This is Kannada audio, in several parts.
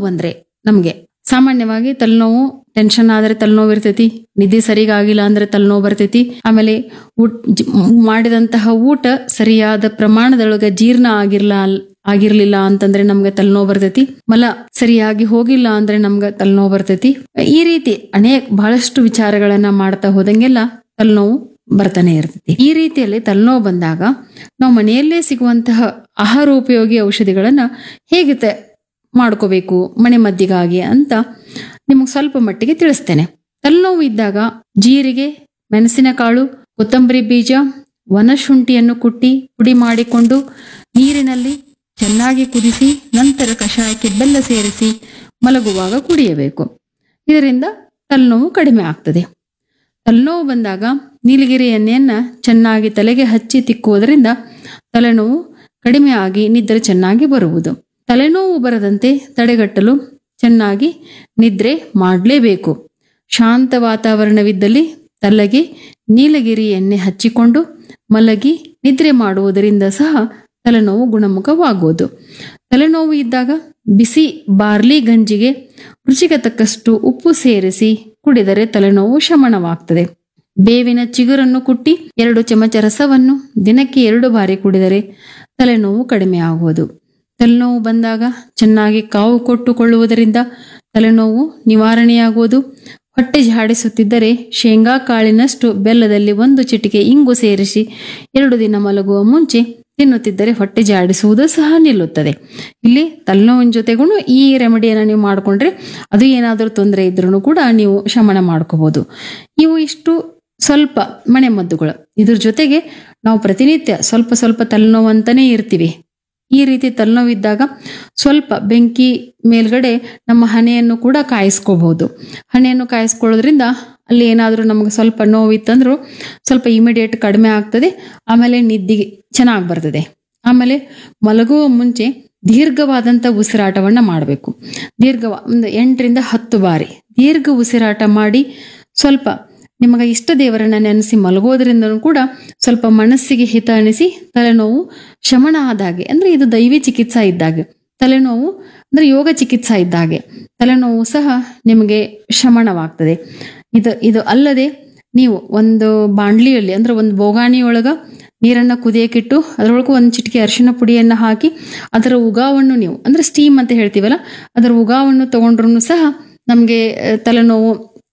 ಬಂದ್ರೆ ನಮ್ಗೆ ಸಾಮಾನ್ಯವಾಗಿ ತಲೆನೋವು ಟೆನ್ಷನ್ ಆದ್ರೆ ತಲೆನೋವು ಇರ್ತೈತಿ ನಿದ್ದೆ ಸರಿಗಾಗಿಲ್ಲ ಅಂದ್ರೆ ತಲೆನೋವು ಬರ್ತೈತಿ ಆಮೇಲೆ ಊಟ ಜ- ಮಾಡಿದಂತಹ ಊಟ ಸರಿಯಾದ ಪ್ರಮಾಣದೊಳಗೆ ಜೀರ್ಣ ಆಗಿರ್ಲ ಆಗಿರ್ಲಿಲ್ಲ ಅಂತಂದ್ರೆ ನಮ್ಗೆ ತಲೆನೋವು ಬರ್ತೈತಿ ಮಲ ಸರಿಯಾಗಿ ಹೋಗಿಲ್ಲ ಅಂದ್ರೆ ನಮ್ಗೆ ತಲೆನೋವು ಬರ್ತೈತಿ ಈ ರೀತಿ ಅನೇಕ ಬಹಳಷ್ಟು ವಿಚಾರಗಳನ್ನ ಮಾಡ್ತಾ ಹೋದಂಗೆಲ್ಲ ತಲೆನೋವು ಬರ್ತಾನೆ ಇರ್ತೈತಿ ಈ ರೀತಿಯಲ್ಲಿ ತಲೆನೋವು ಬಂದಾಗ ನಾವು ಮನೆಯಲ್ಲೇ ಸಿಗುವಂತಹ ಆಹಾರೋಪಯೋಗಿ ಔಷಧಿಗಳನ್ನ ಹೇಗೆ ತ- ಮಾಡ್ಕೋಬೇಕು ಮನೆ ಮದ್ದಿಗಾಗಿ ಅಂತ ನಿಮಗೆ ಸ್ವಲ್ಪ ಮಟ್ಟಿಗೆ ತಿಳಿಸ್ತೇನೆ ತಲೆನೋವು ಇದ್ದಾಗ ಜೀರಿಗೆ ಮೆಣಸಿನಕಾಳು ಕೊತ್ತಂಬರಿ ಬೀಜ ವನಶುಂಠಿಯನ್ನು ಕುಟ್ಟಿ ಪುಡಿ ಮಾಡಿಕೊಂಡು ನೀರಿನಲ್ಲಿ ಚೆನ್ನಾಗಿ ಕುದಿಸಿ ನಂತರ ಕಷಾಯಕ್ಕೆ ಬೆಲ್ಲ ಸೇರಿಸಿ ಮಲಗುವಾಗ ಕುಡಿಯಬೇಕು ಇದರಿಂದ ತಲೆನೋವು ಕಡಿಮೆ ಆಗ್ತದೆ ತಲೆನೋವು ಬಂದಾಗ ನೀಲಗಿರಿ ಎಣ್ಣೆಯನ್ನ ಚೆನ್ನಾಗಿ ತಲೆಗೆ ಹಚ್ಚಿ ತಿಕ್ಕುವುದರಿಂದ ತಲೆನೋವು ಕಡಿಮೆ ಆಗಿ ನಿದ್ರೆ ಚೆನ್ನಾಗಿ ಬರುವುದು ತಲೆನೋವು ಬರದಂತೆ ತಡೆಗಟ್ಟಲು ಚೆನ್ನಾಗಿ ನಿದ್ರೆ ಮಾಡಲೇಬೇಕು ಶಾಂತ ವಾತಾವರಣವಿದ್ದಲ್ಲಿ ತಲೆಗೆ ನೀಲಗಿರಿ ಎಣ್ಣೆ ಹಚ್ಚಿಕೊಂಡು ಮಲಗಿ ನಿದ್ರೆ ಮಾಡುವುದರಿಂದ ಸಹ ತಲೆನೋವು ಗುಣಮುಖವಾಗುವುದು ತಲೆನೋವು ಇದ್ದಾಗ ಬಿಸಿ ಬಾರ್ಲಿ ಗಂಜಿಗೆ ರುಚಿಗೆ ತಕ್ಕಷ್ಟು ಉಪ್ಪು ಸೇರಿಸಿ ಕುಡಿದರೆ ತಲೆನೋವು ಶಮನವಾಗ್ತದೆ ಬೇವಿನ ಚಿಗುರನ್ನು ಕುಟ್ಟಿ ಎರಡು ಚಮಚ ರಸವನ್ನು ದಿನಕ್ಕೆ ಎರಡು ಬಾರಿ ಕುಡಿದರೆ ತಲೆನೋವು ಕಡಿಮೆ ಆಗುವುದು ತಲೆನೋವು ಬಂದಾಗ ಚೆನ್ನಾಗಿ ಕಾವು ಕೊಟ್ಟುಕೊಳ್ಳುವುದರಿಂದ ತಲೆನೋವು ನಿವಾರಣೆಯಾಗುವುದು ಹೊಟ್ಟೆ ಜಾಡಿಸುತ್ತಿದ್ದರೆ ಶೇಂಗಾ ಕಾಳಿನಷ್ಟು ಬೆಲ್ಲದಲ್ಲಿ ಒಂದು ಚಿಟಿಕೆ ಇಂಗು ಸೇರಿಸಿ ಎರಡು ದಿನ ಮಲಗುವ ಮುಂಚೆ ತಿನ್ನುತ್ತಿದ್ದರೆ ಹೊಟ್ಟೆ ಜಾಡಿಸುವುದು ಸಹ ನಿಲ್ಲುತ್ತದೆ ಇಲ್ಲಿ ತಲೆನೋವಿನ ಜೊತೆಗೂ ಈ ರೆಮಿಡಿಯನ್ನು ನೀವು ಮಾಡಿಕೊಂಡ್ರೆ ಅದು ಏನಾದರೂ ತೊಂದರೆ ಇದ್ರೂ ಕೂಡ ನೀವು ಶಮನ ಮಾಡ್ಕೋಬಹುದು ಇವು ಇಷ್ಟು ಸ್ವಲ್ಪ ಮನೆ ಮದ್ದುಗಳು ಇದ್ರ ಜೊತೆಗೆ ನಾವು ಪ್ರತಿನಿತ್ಯ ಸ್ವಲ್ಪ ಸ್ವಲ್ಪ ತಲೆನೋವು ಅಂತಾನೆ ಇರ್ತೀವಿ ಈ ರೀತಿ ತಲೆನೋವಿದ್ದಾಗ ಸ್ವಲ್ಪ ಬೆಂಕಿ ಮೇಲ್ಗಡೆ ನಮ್ಮ ಹಣೆಯನ್ನು ಕೂಡ ಕಾಯಿಸ್ಕೋಬಹುದು ಹಣೆಯನ್ನು ಕಾಯಿಸ್ಕೊಳ್ಳೋದ್ರಿಂದ ಅಲ್ಲಿ ಏನಾದರೂ ನಮಗೆ ಸ್ವಲ್ಪ ನೋವಿತ್ತಂದ್ರೂ ಸ್ವಲ್ಪ ಇಮಿಡಿಯೇಟ್ ಕಡಿಮೆ ಆಗ್ತದೆ ಆಮೇಲೆ ನಿದ್ದಿಗೆ ಚೆನ್ನಾಗಿ ಬರ್ತದೆ ಆಮೇಲೆ ಮಲಗುವ ಮುಂಚೆ ದೀರ್ಘವಾದಂಥ ಉಸಿರಾಟವನ್ನ ಮಾಡಬೇಕು ದೀರ್ಘ ಒಂದು ಎಂಟರಿಂದ ಹತ್ತು ಬಾರಿ ದೀರ್ಘ ಉಸಿರಾಟ ಮಾಡಿ ಸ್ವಲ್ಪ ನಿಮಗೆ ಇಷ್ಟ ದೇವರನ್ನ ನೆನೆಸಿ ಮಲಗೋದ್ರಿಂದನೂ ಕೂಡ ಸ್ವಲ್ಪ ಮನಸ್ಸಿಗೆ ಹಿತ ಅನಿಸಿ ತಲೆನೋವು ಶಮನ ಆದಾಗೆ ಅಂದ್ರೆ ಇದು ದೈವಿ ಚಿಕಿತ್ಸಾ ಇದ್ದಾಗೆ ತಲೆನೋವು ಅಂದ್ರೆ ಯೋಗ ಚಿಕಿತ್ಸಾ ಇದ್ದಾಗೆ ತಲೆನೋವು ಸಹ ನಿಮಗೆ ಶಮನವಾಗ್ತದೆ ಇದು ಇದು ಅಲ್ಲದೆ ನೀವು ಒಂದು ಬಾಂಡ್ಲಿಯಲ್ಲಿ ಅಂದ್ರೆ ಒಂದು ಬೋಗಾಣಿಯೊಳಗ ನೀರನ್ನ ಕುದಿಯಕ್ಕಿಟ್ಟು ಅದರೊಳಗೆ ಒಂದು ಚಿಟಿಕೆ ಅರಿಶಿನ ಪುಡಿಯನ್ನ ಹಾಕಿ ಅದರ ಉಗಾವನ್ನು ನೀವು ಅಂದ್ರೆ ಸ್ಟೀಮ್ ಅಂತ ಹೇಳ್ತೀವಲ್ಲ ಅದರ ಉಗಾವನ್ನು ತಗೊಂಡ್ರು ಸಹ ನಮಗೆ ತಲೆನೋವು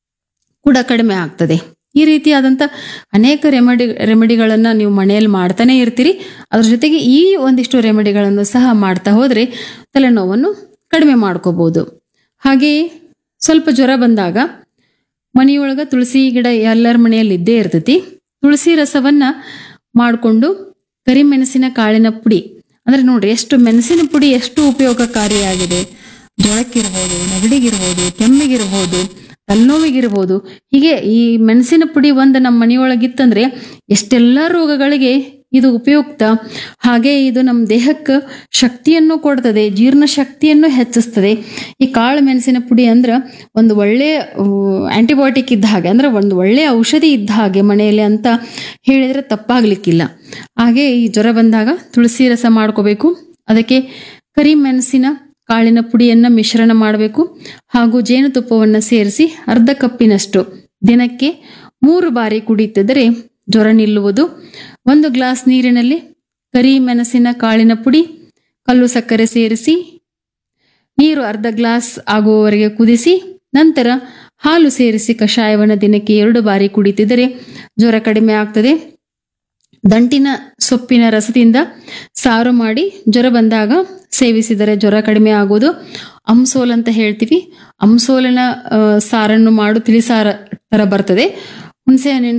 ಕೂಡ ಕಡಿಮೆ ಆಗ್ತದೆ ಈ ರೀತಿಯಾದಂಥ ಅನೇಕ ರೆಮಿಡಿ ರೆಮಿಡಿಗಳನ್ನು ನೀವು ಮನೆಯಲ್ಲಿ ಮಾಡ್ತಾನೆ ಇರ್ತೀರಿ ಅದ್ರ ಜೊತೆಗೆ ಈ ಒಂದಿಷ್ಟು ರೆಮಿಡಿಗಳನ್ನು ಸಹ ಮಾಡ್ತಾ ಹೋದರೆ ತಲೆನೋವನ್ನು ಕಡಿಮೆ ಮಾಡ್ಕೋಬಹುದು ಹಾಗೆಯೇ ಸ್ವಲ್ಪ ಜ್ವರ ಬಂದಾಗ ಮನೆಯೊಳಗೆ ತುಳಸಿ ಗಿಡ ಎಲ್ಲರ ಮನೆಯಲ್ಲಿ ಇದ್ದೇ ಇರ್ತೈತಿ ತುಳಸಿ ರಸವನ್ನ ಮಾಡಿಕೊಂಡು ಕರಿಮೆಣಸಿನ ಕಾಳಿನ ಪುಡಿ ಅಂದ್ರೆ ನೋಡ್ರಿ ಎಷ್ಟು ಮೆಣಸಿನ ಪುಡಿ ಎಷ್ಟು ಉಪಯೋಗಕಾರಿಯಾಗಿದೆ ಜ್ವರಕ್ಕಿರ್ಬೋದು ನೆಗಡಿಗಿರ್ಬೋದು ಕೆಮ್ಮಿಗಿರ್ಬೋದು ತಲೆನೋವಿಗಿರ್ಬೋದು ಹೀಗೆ ಈ ಮೆಣಸಿನ ಪುಡಿ ಒಂದು ನಮ್ಮ ಮನೆಯೊಳಗಿತ್ತಂದ್ರೆ ಎಷ್ಟೆಲ್ಲ ರೋಗಗಳಿಗೆ ಇದು ಉಪಯುಕ್ತ ಹಾಗೆ ಇದು ನಮ್ಮ ದೇಹಕ್ಕೆ ಶಕ್ತಿಯನ್ನು ಕೊಡ್ತದೆ ಜೀರ್ಣ ಶಕ್ತಿಯನ್ನು ಹೆಚ್ಚಿಸ್ತದೆ ಈ ಕಾಳು ಮೆಣಸಿನ ಪುಡಿ ಅಂದ್ರೆ ಒಂದು ಒಳ್ಳೆಯ ಆಂಟಿಬಯೋಟಿಕ್ ಇದ್ದ ಹಾಗೆ ಅಂದ್ರೆ ಒಂದು ಒಳ್ಳೆಯ ಔಷಧಿ ಇದ್ದ ಹಾಗೆ ಮನೆಯಲ್ಲಿ ಅಂತ ಹೇಳಿದ್ರೆ ತಪ್ಪಾಗ್ಲಿಕ್ಕಿಲ್ಲ ಹಾಗೆ ಈ ಜ್ವರ ಬಂದಾಗ ತುಳಸಿ ರಸ ಮಾಡ್ಕೋಬೇಕು ಅದಕ್ಕೆ ಕರಿ ಮೆಣಸಿನ ಕಾಳಿನ ಪುಡಿಯನ್ನ ಮಿಶ್ರಣ ಮಾಡಬೇಕು ಹಾಗೂ ಜೇನುತುಪ್ಪವನ್ನು ಸೇರಿಸಿ ಅರ್ಧ ಕಪ್ಪಿನಷ್ಟು ದಿನಕ್ಕೆ ಮೂರು ಬಾರಿ ಕುಡಿಯುತ್ತಿದ್ದರೆ ಜ್ವರ ನಿಲ್ಲುವುದು ಒಂದು ಗ್ಲಾಸ್ ನೀರಿನಲ್ಲಿ ಕರಿ ಮೆಣಸಿನ ಕಾಳಿನ ಪುಡಿ ಕಲ್ಲು ಸಕ್ಕರೆ ಸೇರಿಸಿ ನೀರು ಅರ್ಧ ಗ್ಲಾಸ್ ಆಗುವವರೆಗೆ ಕುದಿಸಿ ನಂತರ ಹಾಲು ಸೇರಿಸಿ ಕಷಾಯವನ್ನು ದಿನಕ್ಕೆ ಎರಡು ಬಾರಿ ಕುಡಿತಿದ್ದರೆ ಜ್ವರ ಕಡಿಮೆ ಆಗ್ತದೆ ದಂಟಿನ ಸೊಪ್ಪಿನ ರಸದಿಂದ ಸಾರು ಮಾಡಿ ಜ್ವರ ಬಂದಾಗ ಸೇವಿಸಿದರೆ ಜ್ವರ ಕಡಿಮೆ ಆಗುವುದು ಅಂಸೋಲ್ ಅಂತ ಹೇಳ್ತೀವಿ ಅಂಸೋಲನ ಆ, ಸಾರನ್ನು ಮಾಡು ತಿಳಿಸಾರ ತರ ಬರ್ತದೆ ಹುಣಸೆ ಹಣ್ಣಿನ